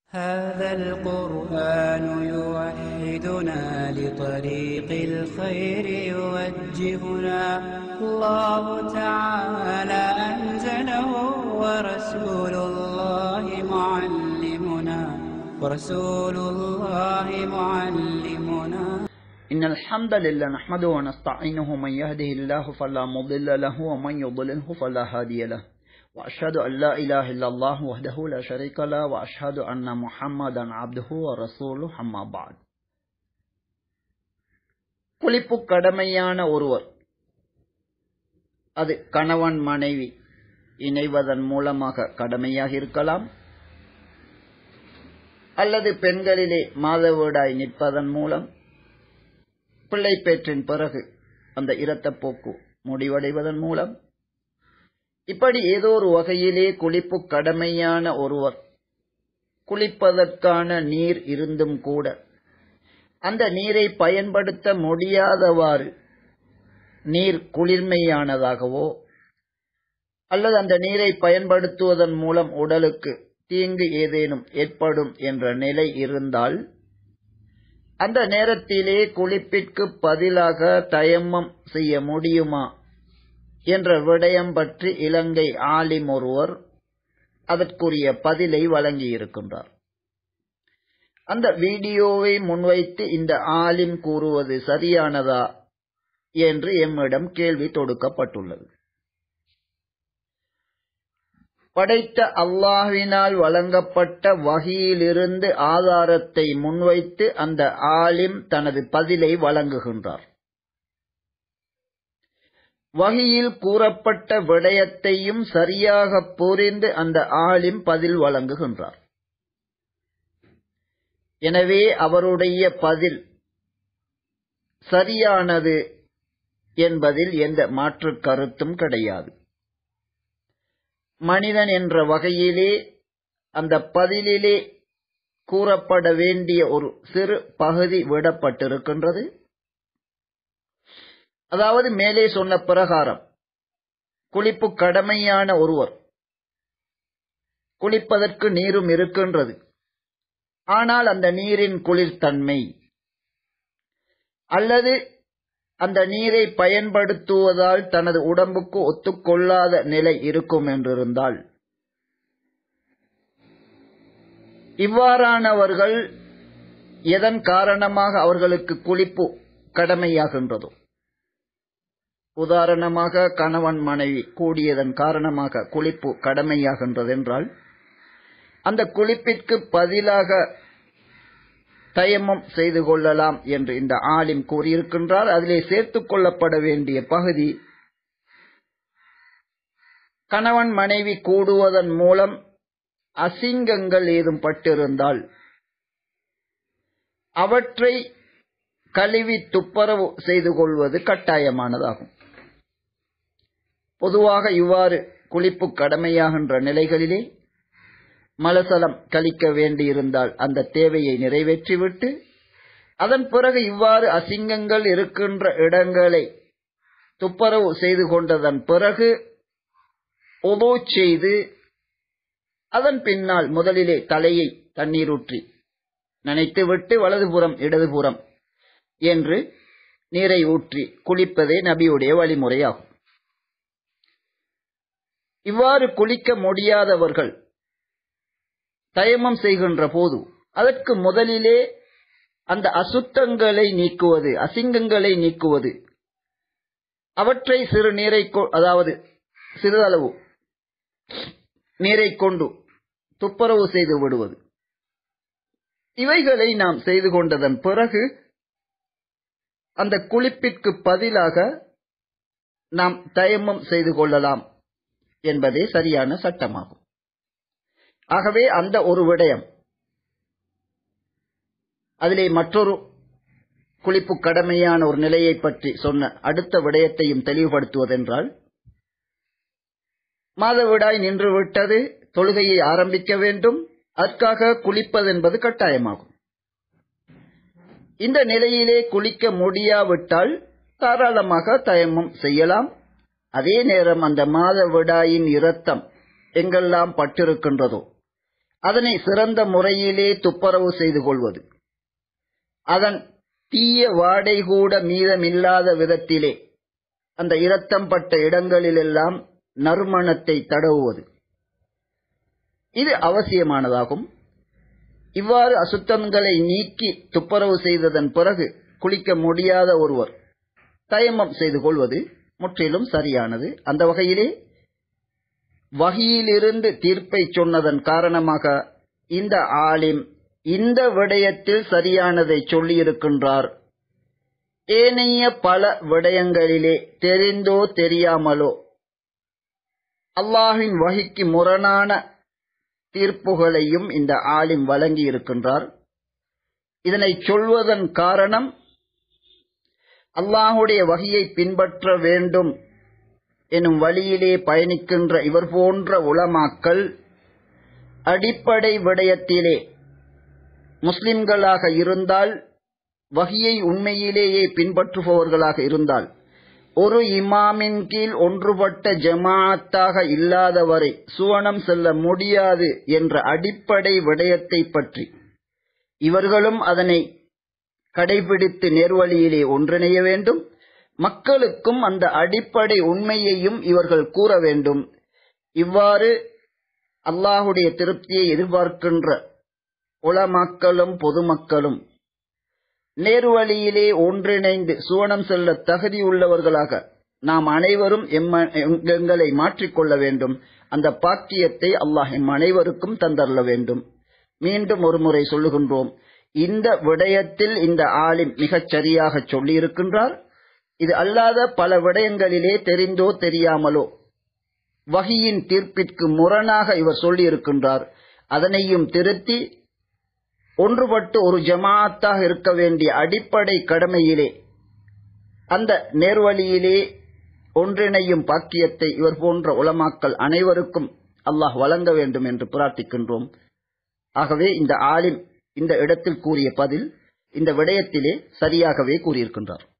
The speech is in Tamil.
هذا القرآن يوحدنا لطريق الخير يوجهنا الله تعالى أنزله ورسول الله معلمنا ورسول الله معلمنا إن الحمد لله نحمده ونستعينه من يهده الله فلا مضل له ومن يضلله فلا هادي له وأشهد أن لا إله إلا الله وحده لا شريك له وأشهد أن محمدا عبده ورسوله أما بعد குளிப்பு கடமையான ஒருவர் அது கணவன் மனைவி இணைவதன் மூலமாக கடமையாக இருக்கலாம் அல்லது பெண்களிலே மாதவிடாய் நிற்பதன் மூலம் பிள்ளை பேற்றின் பிறகு அந்த இரத்தப்போக்கு முடிவடைவதன் மூலம் இப்படி ஏதோ ஒரு வகையிலே குளிப்பு கடமையான ஒருவர் குளிப்பதற்கான நீர் இருந்தும் கூட அந்த நீரை பயன்படுத்த முடியாதவாறு நீர் குளிர்மையானதாகவோ அல்லது அந்த நீரை பயன்படுத்துவதன் மூலம் உடலுக்கு தீங்கு ஏதேனும் ஏற்படும் என்ற நிலை இருந்தால் அந்த நேரத்திலே குளிப்பிற்கு பதிலாக தயம்மம் செய்ய முடியுமா என்ற விடயம் பற்றி இலங்கை ஆலிம் ஒருவர் அதற்குரிய பதிலை வழங்கியிருக்கின்றார் அந்த வீடியோவை முன்வைத்து இந்த ஆலிம் கூறுவது சரியானதா என்று எம்மிடம் கேள்வி தொடுக்கப்பட்டுள்ளது படைத்த அல்லாஹ்வினால் வழங்கப்பட்ட வகையிலிருந்து ஆதாரத்தை முன்வைத்து அந்த ஆலிம் தனது பதிலை வழங்குகின்றார் வகையில் கூறப்பட்ட விடயத்தையும் சரியாக புரிந்து அந்த ஆலிம் பதில் வழங்குகின்றார் எனவே அவருடைய பதில் சரியானது என்பதில் எந்த மாற்று கருத்தும் கிடையாது மனிதன் என்ற வகையிலே அந்த பதிலிலே கூறப்பட வேண்டிய ஒரு சிறு பகுதி விடப்பட்டிருக்கின்றது அதாவது மேலே சொன்ன பிரகாரம் குளிப்பு கடமையான ஒருவர் குளிப்பதற்கு நீரும் இருக்கின்றது ஆனால் அந்த நீரின் குளிர்தன்மை அல்லது அந்த நீரை பயன்படுத்துவதால் தனது உடம்புக்கு ஒத்துக்கொள்ளாத நிலை இருக்கும் என்றிருந்தால் இவ்வாறானவர்கள் எதன் காரணமாக அவர்களுக்கு குளிப்பு கடமையாகின்றதோ உதாரணமாக கணவன் மனைவி கூடியதன் காரணமாக குளிப்பு கடமையாகின்றது என்றால் அந்த குளிப்பிற்கு பதிலாக தயமம் செய்து கொள்ளலாம் என்று இந்த ஆலிம் கூறியிருக்கின்றார் அதிலே சேர்த்துக் கொள்ளப்பட வேண்டிய பகுதி கணவன் மனைவி கூடுவதன் மூலம் அசிங்கங்கள் ஏதும் பட்டிருந்தால் அவற்றை கழுவி துப்புரவு செய்து கொள்வது கட்டாயமானதாகும் பொதுவாக இவ்வாறு குளிப்பு கடமையாகின்ற நிலைகளிலே மலசலம் கழிக்க வேண்டியிருந்தால் அந்த தேவையை நிறைவேற்றிவிட்டு அதன் பிறகு இவ்வாறு அசிங்கங்கள் இருக்கின்ற இடங்களை துப்புரவு செய்து கொண்டதன் பிறகு உதோ செய்து அதன் பின்னால் முதலிலே தலையை தண்ணீரூற்றி நனைத்துவிட்டு வலதுபுறம் இடதுபுறம் என்று நீரை ஊற்றி குளிப்பதே நபியுடைய வழிமுறையாகும் இவ்வாறு குளிக்க முடியாதவர்கள் தயமம் செய்கின்ற போது அதற்கு முதலிலே அந்த அசுத்தங்களை நீக்குவது அசிங்கங்களை நீக்குவது அவற்றை சிறு நீரை அதாவது சிறிதளவு நீரை கொண்டு துப்புரவு செய்து விடுவது இவைகளை நாம் செய்து கொண்டதன் பிறகு அந்த குளிப்பிற்கு பதிலாக நாம் தயமம் செய்து கொள்ளலாம் என்பதே சரியான சட்டமாகும் ஆகவே அந்த ஒரு விடயம் அதிலே மற்றொரு குளிப்பு கடமையான ஒரு நிலையை பற்றி சொன்ன அடுத்த விடயத்தையும் தெளிவுபடுத்துவதென்றால் மாதவிடாய் நின்று விட்டது தொழுகையை ஆரம்பிக்க வேண்டும் அதற்காக குளிப்பது என்பது கட்டாயமாகும் இந்த நிலையிலே குளிக்க முடியாவிட்டால் தாராளமாக தயமம் செய்யலாம் அதே நேரம் அந்த மாதவிடாயின் இரத்தம் எங்கெல்லாம் பட்டிருக்கின்றதோ அதனை சிறந்த முறையிலே துப்புரவு செய்து கொள்வது அதன் தீய வாடை கூட மீதமில்லாத விதத்திலே அந்த இரத்தம் பட்ட இடங்களிலெல்லாம் நறுமணத்தை தடவுவது இது அவசியமானதாகும் இவ்வாறு அசுத்தங்களை நீக்கி துப்புரவு செய்ததன் பிறகு குளிக்க முடியாத ஒருவர் தயமம் செய்து கொள்வது முற்றிலும் சரியானது அந்த வகையிலே வகையிலிருந்து தீர்ப்பை சொன்னதன் காரணமாக இந்த ஆலிம் இந்த விடயத்தில் சரியானதை சொல்லியிருக்கின்றார் ஏனைய பல விடயங்களிலே தெரிந்தோ தெரியாமலோ அல்லாஹின் வகைக்கு முரணான தீர்ப்புகளையும் இந்த ஆலிம் வழங்கி இருக்கின்றார் இதனை சொல்வதன் காரணம் அல்லாஹுடைய வகையை பின்பற்ற வேண்டும் எனும் வழியிலே பயணிக்கின்ற இவர் போன்ற உளமாக்கல் அடிப்படை விடயத்திலே முஸ்லிம்களாக இருந்தால் வகையை உண்மையிலேயே பின்பற்றுபவர்களாக இருந்தால் ஒரு இமாமின் கீழ் ஒன்றுபட்ட ஜமாத்தாக இல்லாதவரை சுவனம் செல்ல முடியாது என்ற அடிப்படை விடயத்தை பற்றி இவர்களும் அதனை கடைபிடித்து நேர்வழியிலே ஒன்றிணைய வேண்டும் மக்களுக்கும் அந்த அடிப்படை உண்மையையும் இவர்கள் கூற வேண்டும் இவ்வாறு அல்லாஹுடைய திருப்தியை எதிர்பார்க்கின்ற உளமாக்களும் பொதுமக்களும் நேர்வழியிலே ஒன்றிணைந்து சுவனம் செல்ல தகுதியுள்ளவர்களாக நாம் அனைவரும் எங்களை மாற்றிக்கொள்ள வேண்டும் அந்த பாக்கியத்தை அல்லாஹ் எம் அனைவருக்கும் தந்தரல வேண்டும் மீண்டும் ஒரு முறை சொல்லுகின்றோம் இந்த விடயத்தில் இந்த ஆலிம் மிகச் சரியாக சொல்லியிருக்கின்றார் இது அல்லாத பல விடயங்களிலே தெரிந்தோ தெரியாமலோ வகியின் தீர்ப்பிற்கு முரணாக இவர் சொல்லியிருக்கின்றார் அதனையும் திருத்தி ஒன்றுபட்டு ஒரு ஜமாத்தாக இருக்க வேண்டிய அடிப்படை கடமையிலே அந்த நேர்வழியிலே ஒன்றிணையும் பாக்கியத்தை இவர் போன்ற உலமாக்கள் அனைவருக்கும் அல்லாஹ் வழங்க வேண்டும் என்று பிரார்த்திக்கின்றோம் ஆகவே இந்த ஆலிம் இந்த இடத்தில் கூறிய பதில் இந்த விடயத்திலே சரியாகவே கூறியிருக்கின்றார்